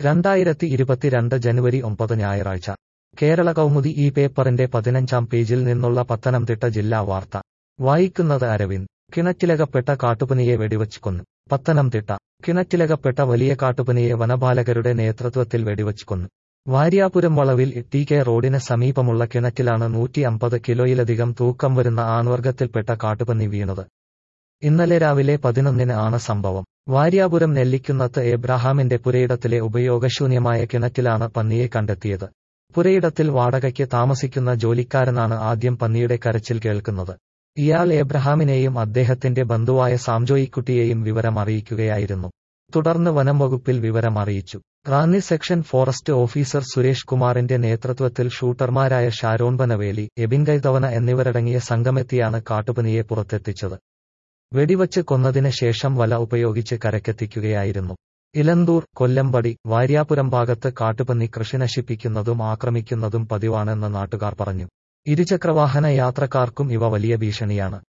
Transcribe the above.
രണ്ടായിരത്തി ഇരുപത്തിരണ്ട് ജനുവരി ഒമ്പത് ഞായറാഴ്ച കേരള കൗമുദി ഈ പേപ്പറിന്റെ പതിനഞ്ചാം പേജിൽ നിന്നുള്ള പത്തനംതിട്ട ജില്ലാ വാർത്ത വായിക്കുന്നത് അരവിന്ദ് കിണറ്റിലകപ്പെട്ട കാട്ടുപനിയെ വെടിവച്ച് കൊന്നു പത്തനംതിട്ട കിണറ്റിലകപ്പെട്ട വലിയ കാട്ടുപനിയെ വനപാലകരുടെ നേതൃത്വത്തിൽ വെടിവച്ച് കൊന്നു വാര്യാപുരം വളവിൽ ടി കെ റോഡിന് സമീപമുള്ള കിണറ്റിലാണ് നൂറ്റി അമ്പത് കിലോയിലധികം തൂക്കം വരുന്ന ആൺവർഗത്തിൽപ്പെട്ട കാട്ടുപന്നി വീണത് ഇന്നലെ രാവിലെ പതിനൊന്നിന് ആണ് സംഭവം വാര്യാപുരം നെല്ലിക്കുന്നത്ത് എബ്രഹാമിന്റെ പുരയിടത്തിലെ ഉപയോഗശൂന്യമായ കിണറ്റിലാണ് പന്നിയെ കണ്ടെത്തിയത് പുരയിടത്തിൽ വാടകയ്ക്ക് താമസിക്കുന്ന ജോലിക്കാരനാണ് ആദ്യം പന്നിയുടെ കരച്ചിൽ കേൾക്കുന്നത് ഇയാൾ എബ്രഹാമിനെയും അദ്ദേഹത്തിന്റെ ബന്ധുവായ സാംജോയിക്കുട്ടിയെയും വിവരം അറിയിക്കുകയായിരുന്നു തുടർന്ന് വനം വകുപ്പിൽ വിവരം അറിയിച്ചു Ranni section forest officer Suresh കുമാറിന്റെ നേതൃത്വത്തിൽ ഷൂട്ടർമാരായ ഷാരോൺ ബനവേലി എബിൻ കൈതവന എന്നിവരടങ്ങിയ സംഘമെത്തിയാണ് കാട്ടുപനിയെ പുറത്തെത്തിച്ചത് വെടിവച്ച് കൊന്നതിന് ശേഷം വല ഉപയോഗിച്ച് കരക്കെത്തിക്കുകയായിരുന്നു ഇലന്തൂർ കൊല്ലമ്പടി വാര്യാപുരം ഭാഗത്ത് കാട്ടുപന്നി കൃഷി നശിപ്പിക്കുന്നതും ആക്രമിക്കുന്നതും പതിവാണെന്ന് നാട്ടുകാർ പറഞ്ഞു ഇരുചക്രവാഹന യാത്രക്കാർക്കും ഇവ വലിയ ഭീഷണിയാണ്